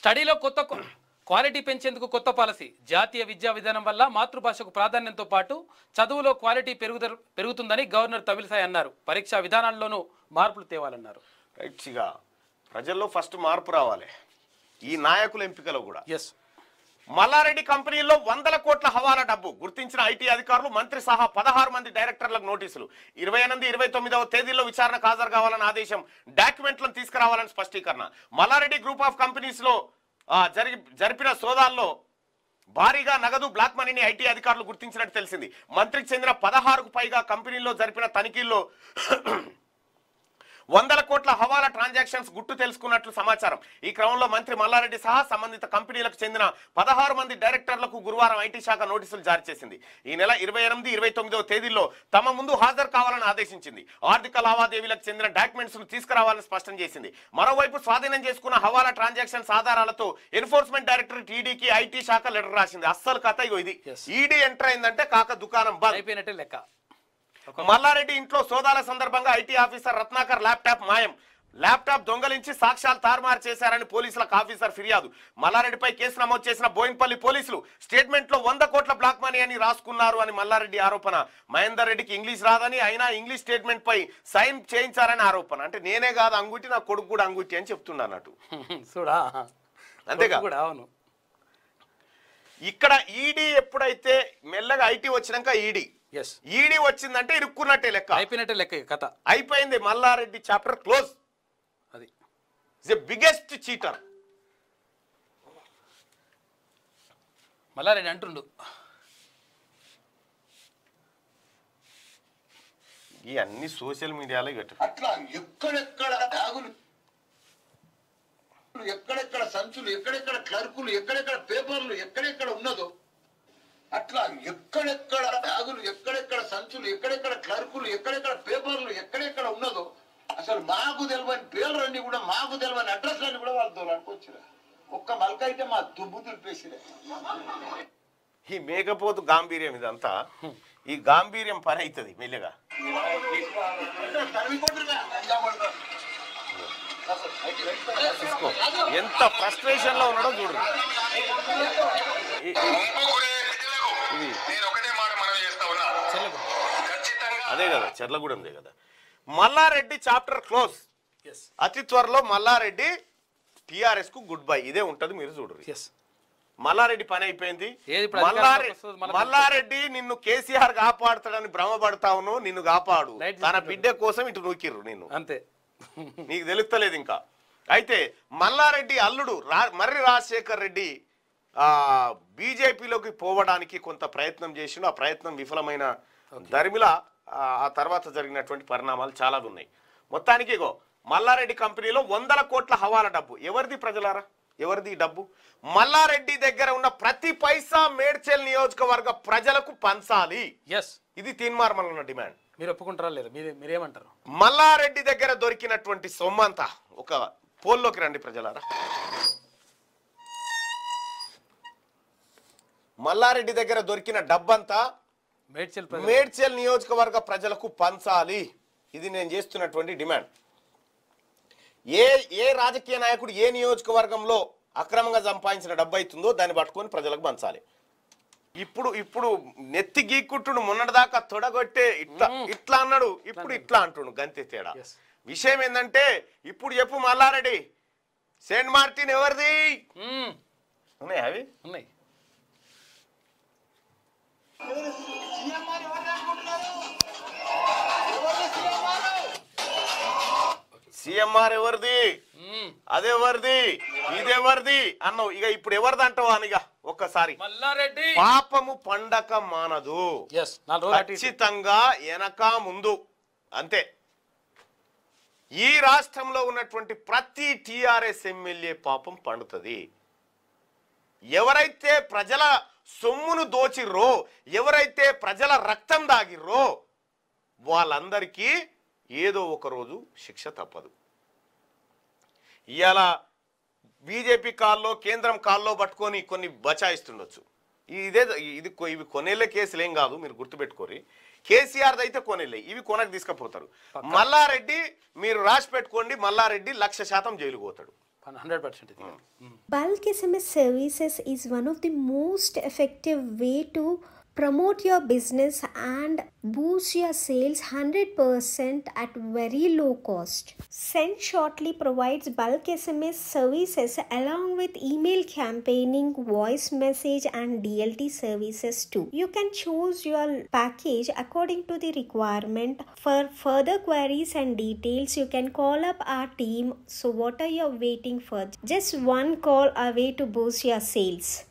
స్టడీలో కొత్త క్వ- క్వాలిటీ పెంచేందుకు కొత్త పాలసీ జాతీయ విద్యా విధానం వల్ల మాతృభాషకు ప్రాధాన్యంతో పాటు చదువులో క్వాలిటీ పెరుగుదల పెరుగుతుందని గవర్నర్ తమిళసాయి అన్నారు పరీక్షా విధానాల్లోనూ మార్పులు తేవాలన్నారు రైట్గా ప్రజల్లో ఫస్ట్ మార్పు రావాలి ఈ నాయకుల ఎంపికలో కూడా ఎస్ మల్లారెడ్డి కంపెనీల్లో వందల కోట్ల హవాలా డబ్బు గుర్తించిన ఐటీ అధికారులు మంత్రి సహా పదహారు మంది డైరెక్టర్లకు నోటీసులు ఇరవై ఎనిమిది ఇరవై తొమ్మిదవ తేదీల్లో విచారణకు హాజరు కావాలని ఆదేశం డాక్యుమెంట్లను తీసుకురావాలని స్పష్టీకరణ మల్లారెడ్డి గ్రూప్ ఆఫ్ కంపెనీస్ లో ఆ, జరిగి జరిపిన సోదాల్లో భారీగా నగదు బ్లాక్ మనీని ఐటీ అధికారులు గుర్తించినట్టు తెలిసింది మంత్రికి చెందిన పదహారుకు పైగా కంపెనీల్లో జరిపిన తనిఖీల్లో వందల కోట్ల హవాలా ట్రాన్సాక్షన్స్ గుట్టు తెలుసుకున్నట్లు సమాచారం ఈ క్రమంలో మంత్రి మల్లారెడ్డి సహా సంబంధిత కంపెనీలకు చెందిన పదహారు మంది డైరెక్టర్లకు గురువారం ఐటీ శాఖ నోటీసులు జారీ చేసింది ఈ నెల ఇరవై ఎనిమిది ఇరవై తొమ్మిదవ తేదీల్లో తమ ముందు హాజరు కావాలని ఆదేశించింది ఆర్థిక లావాదేవీలకు చెందిన డాక్యుమెంట్స్ ను తీసుకురావాలని స్పష్టం చేసింది మరోవైపు స్వాధీనం చేసుకున్న హవాలా ట్రాన్సాక్షన్స్ ఆధారాలతో ఎన్ఫోర్స్మెంట్ డైరెక్టర్ టీడీకి ఐటీ శాఖ లెటర్ రాసింది అస్సలు కథ ఇగో ఇది Yes. ఈడీ ఎంటర్ అయిందంటే కాక దుకాణం బంద్ అయిపోయినట్టే లెక్క మల్లారెడ్డి ఇంట్లో సోదాల సందర్భంగా ఐటీ ఆఫీసర్ రత్నాకర్ ల్యాప్టాప్ మాయం ల్యాప్టాప్ దొంగలించి సాక్ష్యాలు తారుమారు చేశారని పోలీసులకు ఆఫీసర్ ఫిర్యాదు మల్లారెడ్డిపై కేసు నమోదు చేసిన బోయిన్పల్లి పోలీసులు స్టేట్మెంట్ లో వంద కోట్ల బ్లాక్ మనీ అని రాసుకున్నారు అని మల్లారెడ్డి ఆరోపణ మహేందర్ రెడ్డికి ఇంగ్లీష్ రాదని అయినా ఇంగ్లీష్ స్టేట్మెంట్ పై సైన్ చేయించారని ఆరోపణ అంటే నేనే కాదు అంగుటి నా కొడుకు కూడా అంగుటి అని చెప్తున్నా అన్నట్టు చూడా అంతేగా కూడా అవును ఇక్కడ ఈడీ ఎప్పుడైతే మెల్లగా ఐటీ వచ్చినాక ఈడీ ఎస్ ఈడీ వచ్చిందంటే ఇరుక్కున్నట్టే లెక్క అయిపోయినట్టే లెక్క ఈ కథ అయిపోయింది మల్లారెడ్డి చాప్టర్ క్లోజ్ అది ది బిగ్గెస్ట్ చీటర్ మల్లారెడ్డి అంటుండు ఈ అన్ని సోషల్ మీడియాలో గట్టు అట్లా ఎక్కడెక్కడ బ్యాగులు ఎక్కడెక్కడ సంచులు ఎక్కడెక్కడ క్లర్కులు ఎక్కడెక్కడ పేపర్లు ఎక్కడెక్కడ ఉన్నదో అట్లా ఎక్కడెక్కడ బ్యాగులు ఎక్కడెక్కడ సంచులు ఎక్కడెక్కడ క్లర్కులు ఎక్కడెక్కడ పేపర్లు ఎక్కడెక్కడ ఉన్నదో అసలు మాకు తెలియని పేర్లన్నీ కూడా మాకు తెలియని అడ్రస్లన్నీ కూడా వాళ్ళతో అనుకోవచ్చురా ఒక్క మలక అయితే మా దుబ్బు దులిపేసిరే ఈ మేకపోతు గాంభీర్యం ఇదంతా ఈ గాంభీర్యం పని అవుతుంది మెల్లగా చూసుకో ఎంత ఫ్రస్ట్రేషన్ లో ఉన్నాడో చూడు ఈ- ఈ- ముంపుకునే బిడ్డలకు ఇది. నేను ఒకటే మాట మనవి చేస్తా ఉన్నా చెల్లెకు ఖచ్చితంగా అదే కదా చెర్లగూడెందే కదా మల్లారెడ్డి చాప్టర్ క్లోజ్ ఎస్ అతి త్వరలో మల్లారెడ్డి టిఆర్ఎస్ కు గుడ్ బై ఇదే ఉంటది మీరు చూడరు ఎస్ మల్లారెడ్డి పని అయిపోయింది ఏది ఇప్పుడు అధికారంలోకి మల్లారెడ్డి వస్తుంది, మళ్ళా మల్లారెడ్డి నిన్ను కేసీఆర్ కాపాడుతాడని భ్రమపడతావును నిన్ను కాపాడు Light తన తీసుకుంటాడు. బిడ్డ కోసం ఇటు నూకిర్రు నిన్ను అంతే నీకు తెలుస్తలేదు ఇంకా అయితే మల్లారెడ్డి అల్లుడు రా మర్రి రాజశేఖర్ రెడ్డి ఆ బీజేపీలోకి పోవడానికి కొంత ప్రయత్నం చేసిండు ఆ ప్రయత్నం విఫలమైన దరిమిల ఆ ఆ తర్వాత జరిగినటువంటి పరిణామాలు చాలా ఉన్నాయి మొత్తానికి ఇగో మల్లారెడ్డి కంపెనీలో వందల కోట్ల హవాలా డబ్బు ఎవరిది ప్రజలారా ఎవరిది ఈ డబ్బు మల్లారెడ్డి దగ్గర ఉన్న ప్రతి పైసా మేడ్చల్ నియోజకవర్గ ప్రజలకు పంచాలి ఎస్ ఇది తీన్మార్మల్ ఉన్న డిమాండ్ మీరు ఒప్పుకుంటారా లేదా మీరు మీరేమంటారు మల్లారెడ్డి దగ్గర దొరికినటువంటి సొమ్మంతా ఒక పోల్లోకి రండి ప్రజలారా మల్లారెడ్డి దగ్గర దొరికిన డబ్బంతా మేడ్చల్ ప్రజలు మేడ్చల్ నియోజకవర్గ ప్రజలకు పంచాలి ఇది నేను చేస్తున్నటువంటి డిమాండ్ ఏ ఏ రాజకీయ నాయకుడు ఏ నియోజకవర్గంలో అక్రమంగా సంపాదించిన డబ్బు అవుతుందో దాన్ని పట్టుకొని ప్రజలకు పంచాలి ఇప్పుడు ఇప్పుడు నెత్తి గీక్కుంటుడు మొన్నటిదాకా తొడగొట్టే ఇట్లా ఇట్లా అన్నాడు ఇప్పుడు ఇట్లా అంటుండు గంతే తేడా Yes. విషయం ఏంటంటే ఇప్పుడు చెప్పు మల్లారెడ్డి సెయింట్ మార్టిన్ ఎవరిది మ్మ్. ఉన్నాయా అవి ఉన్నాయి సిఎంఆర్ ఎవరిది మ్మ్. అదెవరిది ఇదెవరిది అన్నావు ఇక ఇప్పుడు ఎవరిది అంటావు అనిగ ఒక్కసారి మల్లారెడ్డి పాపము పండక మానదు ఎస్ నాలుగు రోజులు అటు ఇటు. ఖచ్చితంగా వెనక ముందు అంతే ఈ రాష్ట్రంలో ఉన్నటువంటి ప్రతి టిఆర్ఎస్ ఎమ్మెల్యే పాపం పండుతుంది ఎవరైతే ప్రజల సొమ్మును దోచిర్రో ఎవరైతే ప్రజల రక్తం దాగిర్రో వాళ్ళందరికీ ఏదో ఒక రోజు శిక్ష తప్పదు ఇవాళ బీజేపీ కాల్లో కేంద్రం కాల్లో పట్టుకొని కొన్ని బచాయిస్తుండొచ్చు ఇదే ఇది కొ- ఇవి కొనేళ్ళ కేసులు ఏం కాదు మీరు గుర్తుపెట్టుకోరి కేసీఆర్ అయితే కొనేళ్ళే ఇవి కొనకు తీసుకుపోతారు మల్లారెడ్డి మీరు రాసి పెట్టుకోండి మల్లారెడ్డి లక్ష శాతం జైలుకు పోతాడు హండ్రెడ్ పర్సెంట్ ఇది ఉమ్. Bulk SMS services is one of the most effective way to promote your business and boost your sales 100% at very low cost. Send Shortly provides bulk SMS services along with email campaigning, voice message and DLT services too. You can choose your package according to the requirement. For further queries and details, you can call up our team. So what are you waiting for? Just one call away to boost your sales.